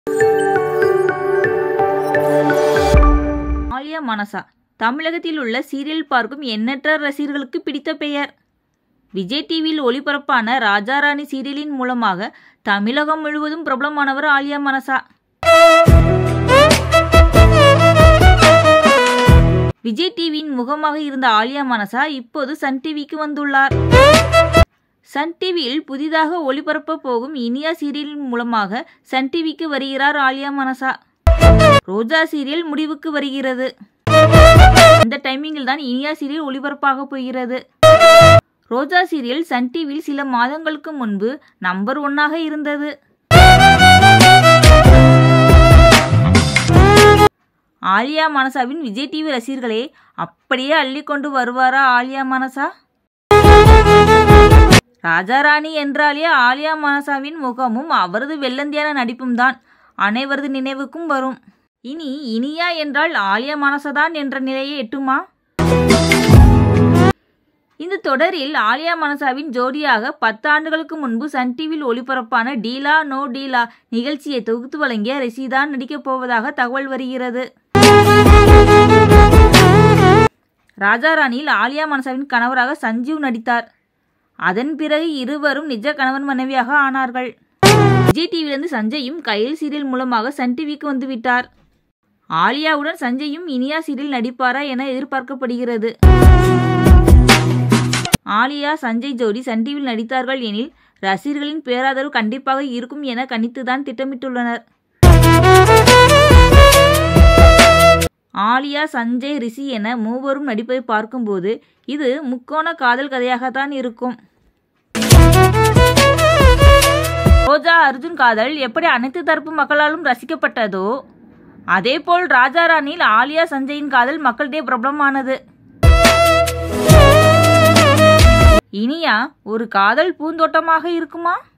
ஆலியா மனசா தமிழகத்தில் உள்ள சீரியல் பார்க்கும் எண்ணற்ற ரசிகர்களுக்கு பிடித்த பெயர் விஜய் டிவியில் ஒளிபரப்பான ராஜாராணி சீரியலின் மூலமாக தமிழகம் முழுவதும் பிரபலமானவர் ஆலியா மனசா விஜய் டிவியின் முகமாக இருந்த ஆலியா மனசா இப்போது சன் டிவிக்கு வந்துள்ளார் சன் டிவியில் புதிதாக ஒளிபரப்ப போகும் இனியா சீரியலின் மூலமாக சன் டிவிக்கு வருகிறார் ஆலியா மனசா ரோஜா சீரியல் முடிவுக்கு வருகிறது இந்த டைமிங்கில் தான் இனியா சீரியல் ஒளிபரப்பாக போகிறது ரோஜா சீரியல் சன் டிவியில் சில மாதங்களுக்கு முன்பு நம்பர் ஒன்னாக இருந்தது ஆலியா மனசாவின் விஜய் டிவி ரசிகர்களே அப்படியே அள்ளி கொண்டு வருவாரா ஆலியா மனசா ராஜாராணி என்றாலே ஆலியா மனசாவின் முகமும் அவரது வெள்ளந்தியான நடிப்பும் தான் அனைவரது நினைவுக்கும் வரும் இனி இனியா என்றால் ஆலியா மனசதான் என்ற நிலையை எட்டுமா இந்த தொடரில் ஆலியா மனசாவின் ஜோடியாக பத்து ஆண்டுகளுக்கு முன்பு சன் டிவியில் ஒளிபரப்பான டீலா நோ டீலா நிகழ்ச்சியை தொகுத்து வழங்கிய ரிஷிதான் நடிக்கப் போவதாக தகவல் வருகிறது ராஜாராணியில் ஆலியா மனசாவின் கணவராக சஞ்சீவ் நடித்தார் அதன் பிறகு இருவரும் நிஜ கணவன் மனைவியாக ஆனார்கள் விஜய் டிவியிலிருந்து சஞ்சயும் கையில் சீரியல் மூலமாக சன் டிவிக்கு வந்துவிட்டார் ஆலியாவுடன் சஞ்சயும் இனியா சீரியல் நடிப்பாரா என எதிர்பார்க்கப்படுகிறது ஆலியா சஞ்சய் ஜோடி சன் டிவியில் நடித்தார்கள் எனில் ரசிகர்களின் பேராதரவு கண்டிப்பாக இருக்கும் என கணித்துதான் திட்டமிட்டுள்ளனர் ஆலியா சஞ்சய் ரிஷி என மூவரும் நடிப்பதை பார்க்கும்போது இது முக்கோண காதல் கதையாகத்தான் இருக்கும் ரோஜா அர்ஜுன் காதல் எப்படி அனைத்து தரப்பு மக்களாலும் ரசிக்கப்பட்டதோ அதேபோல் ராஜாராணியில் ஆலியா சஞ்சயின் காதல் மக்களிடையே பிரபலமானது இனியா ஒரு காதல் பூந்தோட்டமாக இருக்குமா